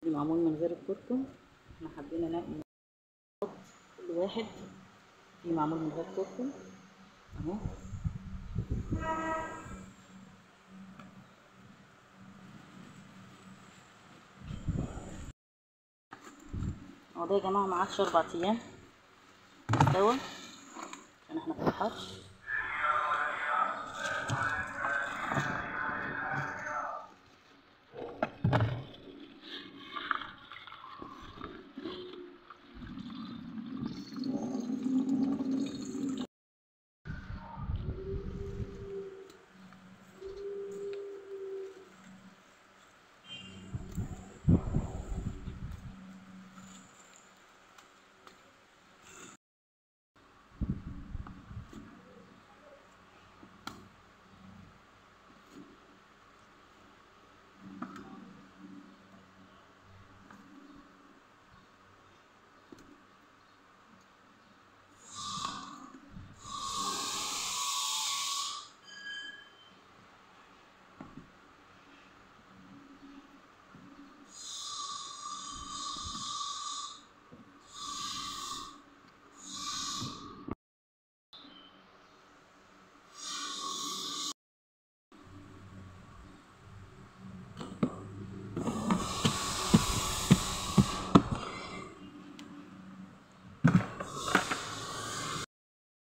معمول من غير الكركم احنا حبينا نعمل كل واحد في معمول من غير كركم اهو اهو ده يا جماعه ما عادش اربع ايام استوى عشان احنا في الحر